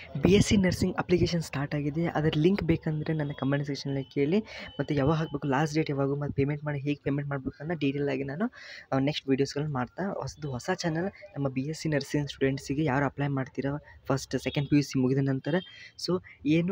B S C nursing application start ಆಗಿದೆ ಅದರ link ಬೇಕಂದರೆ ನನ್ನ ಕಮೆಂಟ್ ಸೆಕ್ಷನಲ್ಲಿ ಕೇಳಿ ಮತ್ತು ಯಾವಾಗ ಹಾಕಬೇಕು ಲಾಸ್ಟ್ ಡೇಟ್ ಯಾವಾಗ ಮತ್ತು ಪೇಮೆಂಟ್ ಮಾಡಿ ಹೇಗೆ ಪೇಮೆಂಟ್ ಮಾಡಬೇಕನ್ನ ಡೀಟೇಲ್ ಆಗಿ ನಾನು ನೆಕ್ಸ್ಟ್ ವೀಡಿಯೋಸ್ಗಳನ್ನ ಮಾಡ್ತಾ ಹೊಸದು ಹೊಸ ಚಾನಲ್ ನಮ್ಮ ಬಿ ಎಸ್ ಸಿ ನರ್ಸಿಂಗ್ ಸ್ಟೂಡೆಂಟ್ಸಿಗೆ ಯಾರು ಅಪ್ಲೈ ಮಾಡ್ತೀರೋ first second P U C ಮುಗಿದ ನಂತರ ಸೊ ಏನು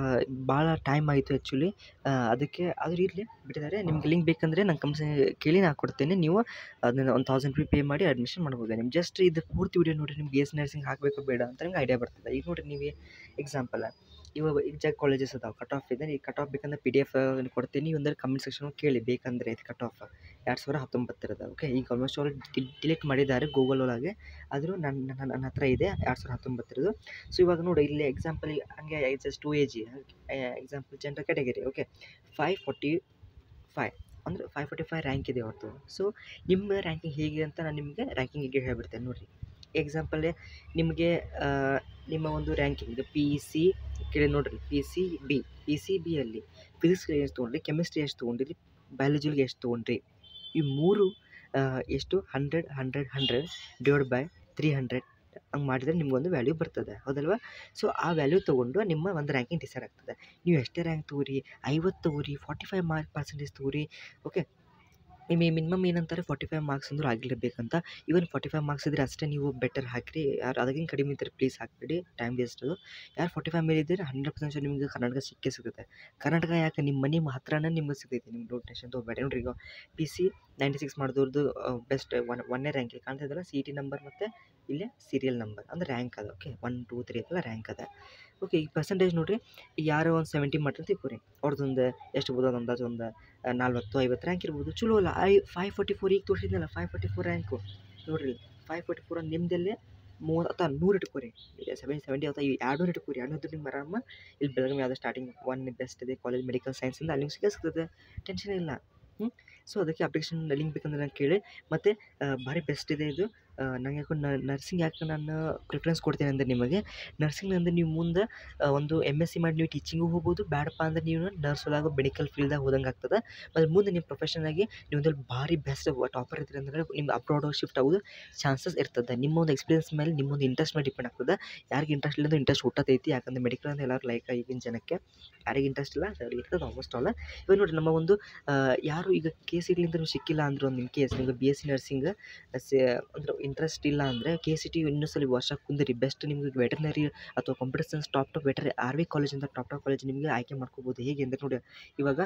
ಭಾಳ ಟೈಮ್ ಆಯಿತು ಆ್ಯಕ್ಚುಲಿ ಅದಕ್ಕೆ ಆದರೂ ಇರಲಿ ಬಿಟ್ಟಿದ್ದಾರೆ ನಿಮ್ಗೆ ಲಿಂಕ್ ಬೇಕಂದರೆ ನಾನು ಕಮ್ಸ್ ಕೇಳಿ ನಾನು ಕೊಡ್ತೇನೆ ನೀವು ಅದನ್ನು ಒಂದು ತೌಸಂಡ್ ರುಪಿ ಪೇ ಮಾಡಿ ಅಡ್ಮಿಷನ್ ಮಾಡ್ಬೋದು ನಿಮ್ಗೆ ಜಸ್ಟ್ ಇದು ಪೂರ್ತಿ ವಿಡಿಯೋ ನೋಡಿ ನಿಮ್ಗೆ ಬಿ ಎಸ್ ನರ್ಸಿಂಗ್ ಹಾಕಬೇಕು ಬೇಡ ಅಂತ ನಿಮ್ಗೆ ಐಡಿಯಾ ಬರ್ತದೆ ಈಗ ನೋಡಿರಿ ನೀವು ಎಕ್ಸಾಂಪಲ್ ಇವಾಗ ಎಕ್ಸಾಕ್ಟ್ ಕಾಲೇಜಸ್ ಅದಾವೆ ಕಟ್ ಆಫ್ ಇದೆ ಈ ಕಟ್ ಆಫ್ ಬೇಕಂದ್ರೆ ಪಿ ಡಿ ಎಫ್ ಕೊಡ್ತೀನಿ ಒಂದರ ಕಮೆಂಟ್ ಸೆಕ್ಷನ್ ಕೇಳಿ ಬೇಕಂದರೆ ಇದು ಕಟ್ ಆಫ್ ಎರಡು ಸಾವಿರ ಹತ್ತೊಂಬತ್ತರದ ಓಕೆ ಈಗ ಆಲ್ಮೋಸ್ಟ್ ಆಲ್ ಡಿಲೀಟ್ ಮಾಡಿದ್ದಾರೆ ಗೂಗಲ್ ಒಳಗೆ ಆದರೂ ನನ್ನ ನನ್ನ ನನ್ನ ಹತ್ರ ಇದೆ ಎರಡು ಸಾವಿರ ಹತ್ತೊಂಬತ್ತರದು ಸೊ ಇವಾಗ ನೋಡಿ ಇಲ್ಲಿ ಎಕ್ಸಾಂಪಲ್ ಹಂಗೆ just to a G example general category okay five forty five ಅಂದರೆ ಫೈವ್ ಫಾರ್ಟಿ ಫೈವ್ ರ್ಯಾಂಕ್ ಇದೆ ಅವತ್ತು ಸೊ ನಿಮ್ಮ ರ್ಯಾಂಕಿಂಗ್ ಹೇಗೆ ಅಂತ ನಾನು ನಿಮಗೆ ರ್ಯಾಂಕಿಂಗಿಗೆ ಹೇಳ್ಬಿಡ್ತೇನೆ ನೋಡಿರಿ ಎಕ್ಸಾಂಪಲ್ ನಿಮಗೆ ನಿಮ್ಮ ಒಂದು ರ್ಯಾಂಕಿಂಗ್ ಪಿ ಸಿ ಕೇಳಿ ನೋಡಿರಿ P C B P C ಬಿಯಲ್ಲಿ ಫಿಸಿಕ್ಸ್ ಎಷ್ಟು ತೊಗೊಂಡ್ರಿ ಕೆಮಿಸ್ಟ್ರಿ ಎಷ್ಟು ತೊಗೊಂಡಿರಿ ಬಯಾಲಜಿಗೆ ಎಷ್ಟು ತೊಗೊಂಡ್ರಿ ಈ ಮೂರು ಎಷ್ಟು hundred hundred hundred divide by three hundred ಹಂಗೆ ಮಾಡಿದರೆ ನಿಮ್ಗೊಂದು ವ್ಯಾಲ್ಯೂ ಬರ್ತದೆ ಹೌದಲ್ವಾ ಸೊ ಆ ವ್ಯಾಲ್ಯೂ ತೊಗೊಂಡು ನಿಮ್ಮ ಒಂದು ರ್ಯಾಂಕಿಂಗ್ ಡಿಸೈಡ್ ಆಗ್ತದೆ ನೀವು ಎಷ್ಟೇ ರ್ಯಾಂಕ್ ತೊಗೊರಿ ಐವತ್ತು ತೊಗೊರಿ ಫಾರ್ಟಿ ಫೈವ್ ಮಾರ್ಕ್ ಪರ್ಸೆಂಟೇಜ್ ತೊಗೊರಿ ಓಕೆ ನಿಮಗೆ ಮಿನಿಮಮ್ ಏನಂತಾರೆ ಫಾರ್ಟಿ ಫೈವ್ ಮಾರ್ಕ್ಸ್ ಅಂದರೂ ಆಗಿರಬೇಕಂತ ಇವನ್ ಫಾರ್ಟಿ ಫೈವ್ ಮಾರ್ಕ್ಸ್ ಇದ್ದರೆ ಅಷ್ಟೇ ನೀವು ಬೆಟರ್ ಹಾಕಿರಿ ಯಾರು ಅದಕ್ಕಿಂತ ಕಡಿಮೆ ಇದ್ದರೆ ಪ್ಲೀಸ್ ಹಾಕಬೇಡಿ ಟೈಮ್ ವೇಸ್ಟ್ ಅದು ಯಾರು ಫಾರ್ಟಿ ಫೈವ್ ಮೇಲೆ ಇದ್ದರೆ ಹಂಡ್ರೆಡ್ ಪರ್ಸೆಂಟ್ ನಿಮಗೆ ಕರ್ನಾಟಕ ಸಿಕ್ಕೇ ಸಿಗುತ್ತೆ ಕರ್ನಾಟಕ ಯಾಕೆ ನಿಮ್ಮ ಮನೆ ಹತ್ರನೇ ನಿಮ್ಗೆ ಸಿಗ್ತೈತೆ ನಿಮ್ಗೆ ಡೋಟ್ ಟೆನ್ಷನ್ ತೊಗೋಬೇಡಿ ನೋಡ್ರಿ ಈಗ ಪಿ ಸಿ ನೈಂಟಿ ಸಿಕ್ಸ್ ಮಾಡಿದವ್ರದ್ದು ಬೆಸ್ಟ್ ಒನ್ ಒನ್ನೇ ರ್ಯಾಂಕಿಗೆ ಕಾಣ್ತಿದ್ದಲ್ಲ ಸಿ ಟಿ ನಂಬರ್ ಮತ್ತು ಇಲ್ಲೇ ಸೀರಿಯಲ್ ನಂಬರ್ ಅಂದರೆ ರ್ಯಾಂಕ್ ಅದ ಓಕೆ ಒನ್ ಟೂ ತ್ರೀ ಎಲ್ಲ ರ್ಯಾಂಕ್ ಅದ ಓಕೆ ಈ ಪರ್ಸೆಂಟೇಜ್ ನೋಡಿರಿ ಯಾರೋ ಒಂದು ಸೆವೆಂಟಿ ಮಾಡ್ತಾರೆ ತಿಳ್ಕೊರಿ ಅವ್ರದ್ದೊಂದು ಎಷ್ಟು ಬೋದು ಒಂದು ಅಂದಾಜು ಒಂದು ನಲ್ವತ್ತು ಐವತ್ತು ರ್ಯಾಂಕ್ ಇರ್ಬೋದು ಚಲೋ ಅಲ್ಲ ಐ ಫೈವ್ ಫಾರ್ಟಿ ಫೋರ್ ಈಗ ತೋರಿಸಿದ್ನಲ್ಲ ಫೈವ್ ಫಾರ್ಟಿ ಫೋರ್ ರ್ಯಾಂಕು ನೋಡಿರಿ ಫೈವ್ ಫಾರ್ಟಿ ಫೋರ್ ನಿಮ್ಮದಲ್ಲೇ ಮೂವತ್ತು ಅಥವಾ ನೂರು ಇಟ್ಕೋರಿ ಸೆವೆನ್ ಸೆವೆಂಟಿ ಅಥವಾ ಎರಡು ನೂರು ಇಟ್ಕೋರಿ ಎರಡು ನೂರು ನಿಮ್ಮ ಆರಾಮ ಇಲ್ಲಿ ಬೆಳಗಾವಿ ಯಾವುದೋ ಸ್ಟಾರ್ಟಿಂಗ್ ಒನ್ ಬೆಸ್ಟ್ ಇದೆ ಕಾಲೇಜ್ ಮೆಡಿಕಲ್ ಸೈನ್ಸಿಂದ ಅಲ್ಲಿ ಸಿಗೇ ಸಿಗ್ತದೆ ಟೆನ್ಷನ್ ಇಲ್ಲ ಹ್ಞೂ ಸೊ ಅದಕ್ಕೆ ಅಪ್ಲಿಕೇಶನ್ ಲಿಂಕ್ ಬೇಕಂದ್ರೆ ನಾನು ಕೇಳಿ ಮತ್ತು ಭಾರಿ ಬೆಸ್ಟ್ ಇದೆ ಇದು ನಂಗೆ ಯಾಕೋ ನರ್ಸಿಂಗ್ ಯಾಕೆ ನಾನು ಪ್ರಿಫರೆನ್ಸ್ ಕೊಡ್ತೀನಿ ಅಂದರೆ ನಿಮಗೆ ನರ್ಸಿಂಗ್ ಅಂದರೆ ನೀವು ಮುಂದೆ ಒಂದು ಎಮ್ ಎಸ್ ಸಿ ಮಾಡಿ ನೀವು ಟೀಚಿಂಗು ಹೋಗ್ಬೋದು ಬೇಡಪ್ಪ ಅಂದ್ರೆ ನೀವು ನರ್ಸ್ ಒಳಗೆ ಮೆಡಿಕಲ್ ಫೀಲ್ಡ್ದಾಗ ಹೋದಂಗೆ ಆಗ್ತದೆ ಮತ್ತು ಮುಂದೆ ನೀವು ಪ್ರೊಫೆಷನ್ ಆಗಿ ನೀವು ಒಂದು ಭಾರಿ ಬೆಸ್ಟ್ ಟಾಪರ್ ಇದ್ರಿ ಅಂದ್ರೆ ನಿಮ್ಗೆ ಅಬ್ರಾಡ್ ಶಿಫ್ಟ್ ಆಗೋದು ಚಾನ್ಸಸ್ ಇರ್ತದೆ ನಿಮ್ಮ ಒಂದು ಎಕ್ಸ್ಪೀರಿಯನ್ಸ್ ಮೇಲೆ ನಿಮ್ಮ ಒಂದು ಇಂಟ್ರೆಸ್ಟ್ ಮೇಲೆ ಡಿಪೆಂಡ್ ಆಗ್ತದೆ ಯಾರಿಗೆ ಇಂಟ್ರೆಸ್ಟ್ ಇಲ್ಲ ಇಂಟ್ರೆಸ್ಟ್ ಹುಟ್ಟತೈತಿ ಯಾಕಂದ್ರೆ ಮೆಡಿಕಲ್ ಅಂದ್ರೆ ಎಲ್ಲರೂ ಲೈಕ್ ಈಗಿನ ಜನಕ್ಕೆ ಯಾರಿಗೆ ಇಂಟ್ರೆಸ್ಟ್ ಇಲ್ಲ ಅವ್ರಿಗೆ ಇರ್ತದೆ ಆಲ್ಮೋಸ್ಟ್ ಆಲ್ ಇವಾಗ ನೋಡಿ ನಮ್ಮ ಒಂದು ಯಾರು ಈಗ ಕೆ ಸಿ ಟಿಲಿಂದ ನೀವು ಸಿಕ್ಕಿಲ್ಲ ಅಂದ್ರೆ ಒಂದು ಇನ್ ಕೇಸ್ ನಿಮ್ಗೆ B S C nursing say ಅಂದ್ರೆ ಇಂಟ್ರೆಸ್ಟ್ ಇಲ್ಲ ಅಂದರೆ ಕೆ ಸಿ ಟಿ ಇನ್ನೂ ಸಲ ವರ್ಷ ಕುಂದಿರಿ ಬೆಸ್ಟ್ ನಿಮ್ಗೆ ವೆಟರ್ನರಿ ಅಥವಾ ಕಂಪ್ಯೂಟರ್ ಸೈನ್ಸ್ ಟಾಪ್ ಟಾಪ್ ವೆಟರ್ ಆರ್ ವಿ ಕಾಲೇಜಿಂದ ಟಾಪ್ ಟಾಪ್ ಕಾಲೇಜ್ ನಿಮಗೆ ಆಯ್ಕೆ ಮಾಡ್ಕೋಬೋದು ಹೇಗೆ ಅಂದರೆ ನೋಡಿ ಇವಾಗ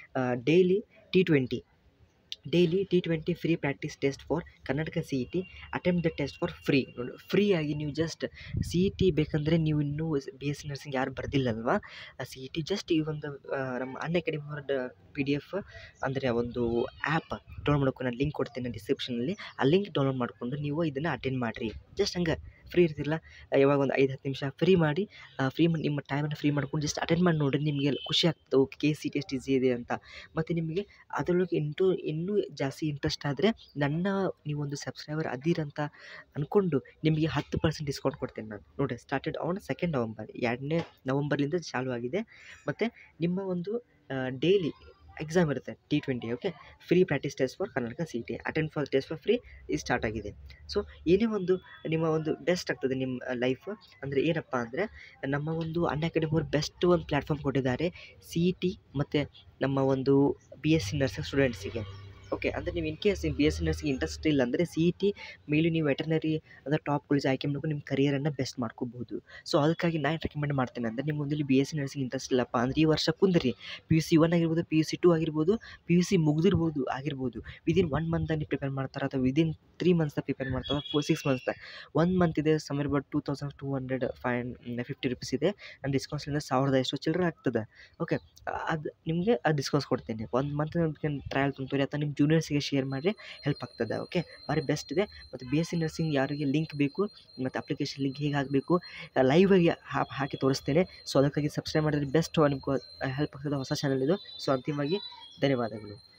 daily T twenty daily T twenty free practice test for Karnataka C E T attempt the test for free ನೋಡಿ ಫ್ರೀ ಆಗಿ ನೀವು ಜಸ್ಟ್ ಸಿ ಇ ಟಿ ಬೇಕಂದರೆ ನೀವು ಇನ್ನೂ ಬಿ ಎಸ್ ಸಿ ನರ್ಸಿಂಗ್ ಯಾರು ಬರ್ದಿಲ್ಲಲ್ವಾ ಸಿ ಇ ಟಿ ಜಸ್ಟ್ ಈ ಒಂದು ನಮ್ಮ ಅನ್ ಅಕಾಡೆಮಿ ಅವರ ಪಿ ಡಿ ಎಫ್ ಅಂದರೆ ಒಂದು ಆ್ಯಪ್ ಡೌನ್ಲೋಡ್ ಮಾಡ್ಕೊಂಡು ನಾನು ಲಿಂಕ್ ಕೊಡ್ತೀನಿ ಡಿಸ್ಕ್ರಿಪ್ಷನಲ್ಲಿ ಆ ಲಿಂಕ್ ಡೌನ್ಲೋಡ್ ಮಾಡಿಕೊಂಡು ನೀವು ಇದನ್ನು ಅಟೆಂಡ್ ಮಾಡಿರಿ ಜಸ್ಟ್ ಹಂಗೆ ಫ್ರೀ ಇರ್ತಿಲ್ಲ ಇವಾಗ ಒಂದು ಐದು ಹತ್ತು ನಿಮಿಷ ಫ್ರೀ ಮಾಡಿ ಫ್ರೀ ನಿಮ್ಮ ಟೈಮನ್ನು ಫ್ರೀ ಮಾಡ್ಕೊಂಡು ಜಸ್ಟ್ ಅಟೆಂಡ್ ಮಾಡಿ ನೋಡಿರಿ ನಿಮಗೆ ಖುಷಿ ಆಗ್ತದೆ ಓಕೆ ಕೆ ಸಿ ಟಿ ಎಷ್ಟು ಈಸಿ ಇದೆ ಅಂತ ಮತ್ತು ನಿಮಗೆ ಅದರೊಳಗೆ ಇಂಟು ಇನ್ನೂ ಜಾಸ್ತಿ ಇಂಟ್ರೆಸ್ಟ್ ಆದರೆ ನನ್ನ ನೀವೊಂದು ಸಬ್ಸ್ಕ್ರೈಬರ್ ಅದೀರಂತ ಅಂದ್ಕೊಂಡು ನಿಮಗೆ ಹತ್ತು ಪರ್ಸೆಂಟ್ ಡಿಸ್ಕೌಂಟ್ ಕೊಡ್ತೇನೆ ನಾನು ನೋಡಿ ಸ್ಟಾರ್ಟೆಡ್ ಆನ್ ಸೆಕೆಂಡ್ ನವಂಬರ್ ಎರಡನೇ ನವಂಬರ್ಲಿಂದ ಚಾಲೂ ಆಗಿದೆ ಮತ್ತು ನಿಮ್ಮ ಒಂದು ಡೈಲಿ ಎಕ್ಸಾಮ್ ಇರುತ್ತೆ T twenty okay free practice test for Karnataka C T attend for test for free ಇದು ಸ್ಟಾರ್ಟ್ ಆಗಿದೆ ಸೊ ಏನೇ ಒಂದು ನಿಮ್ಮ ಒಂದು ಬೆಸ್ಟ್ ಆಗ್ತದೆ ನಿಮ್ಮ ಲೈಫ್ ಅಂದರೆ ಏನಪ್ಪ ಅಂದರೆ ನಮ್ಮ ಒಂದು ಅನ್ ಅಕಾಡೆಮಿ ಅವರು ಬೆಸ್ಟ್ ಒಂದು ಪ್ಲ್ಯಾಟ್ಫಾರ್ಮ್ ಕೊಟ್ಟಿದ್ದಾರೆ ಸಿ ಇ ಟಿ ಮತ್ತು ನಮ್ಮ ಒಂದು ಬಿ ಎಸ್ ಸಿ ನರ್ಸಿಂಗ್ ಸ್ಟೂಡೆಂಟ್ಸಿಗೆ ಓಕೆ ಅಂದರೆ ನೀವು in case B S C nursing interest ಇಲ್ಲ ಅಂದರೆ ಸಿ ಇ ಟಿ ಮೇಲೂ ನೀವು ವೆಟರ್ನರಿ ಅಂದರೆ ಟಾಪ್ ಕಾಲೇಜ್ ಆಯ್ಕೆ ಮಾಡ್ಕೊಂಡು ನಿಮ್ಮ ಕರಿಯರನ್ನು ಬೆಸ್ಟ್ ಮಾಡ್ಕೋಬೋದು ಸೊ ಅದಕ್ಕಾಗಿ ನಾನು ರೆಕಮೆಂಡ್ ಮಾಡ್ತೇನೆ ಅಂದರೆ ನಿಮ್ಮ ಒಂದಲ್ಲಿ B S C nursing interest ಇಲ್ಲಪ್ಪ ಅಂದರೆ ಈ ವರ್ಷ ಕುಂದ್ರಿ ಪಿ ಯು ಸಿ ಒನ್ ಆಗಿರ್ಬೋದು ಪಿ ಯು ಸಿ ಟು ಆಗಿರ್ಬೋದು ಪಿ ಯು ಸಿ ಮುಗಿದಿರ್ಬೋದು ಆಗಿರ್ಬೋದು ವಿದಿನ್ ಒನ್ ಮಂತಲ್ಲಿ ಪ್ರಿಪೇರ್ ಮಾಡ್ತಾರೆ ಅಥವಾ ವಿದಿನ್ ತ್ರೀ ಮಂತ್ಸ್ದಾಗ ಪ್ರಿಪೇರ್ ಮಾಡ್ತಾರೆ ಫೋರ್ ಸಿಕ್ಸ್ ಮಂತ್ಸ್ದಾಗ ಒನ್ ಮಂತ್ ಇದೆ summer but two thousand two hundred five fifty rupees ಇದೆ ನಾನು ಡಿಸ್ಕೌಂಟ್ಸಿಂದ ಸಾವಿರದ ಎಷ್ಟು ಚಿಲ್ಲರೆ ಆಗ್ತದೆ ಓಕೆ ಅದು ನಿಮಗೆ ಅದು ಡಿಸ್ಕೌಂಟ್ಸ್ ಕೊಡ್ತೇನೆ ಒಂದು ಮಂತ್ ಟ್ರಯಲ್ ತುಂಬ್ತೀರಿ ಅಥವಾ ನಿಮ್ಮ ಜೂನಿಯರ್ಸಿಗೆ ಶೇರ್ ಮಾಡಿರಿ ಹೆಲ್ಪ್ ಆಗ್ತದೆ ಓಕೆ ಭಾರಿ ಬೆಸ್ಟ್ ಇದೆ ಮತ್ತು ಬಿ ಎಸ್ ಸಿ ನರ್ಸಿಂಗ್ ಯಾರಿಗೆ ಲಿಂಕ್ ಬೇಕು ಮತ್ತು ಅಪ್ಲಿಕೇಶನ್ ಲಿಂಕ್ ಹೇಗೆ ಹಾಕಬೇಕು ಲೈವಾಗಿ ಹಾಕಿ ತೋರಿಸ್ತೇನೆ ಸೊ ಅದಕ್ಕಾಗಿ ಸಬ್ಸ್ಕ್ರೈಬ್ ಮಾಡಿದ್ರೆ ಬೆಸ್ಟ್ ನಿಮ್ಗೆ ಹೆಲ್ಪ್ ಆಗ್ತದೆ ಹೊಸ ಚಾನಲ್ ಇದು ಸೊ ಅಂತಿಮವಾಗಿ ಧನ್ಯವಾದಗಳು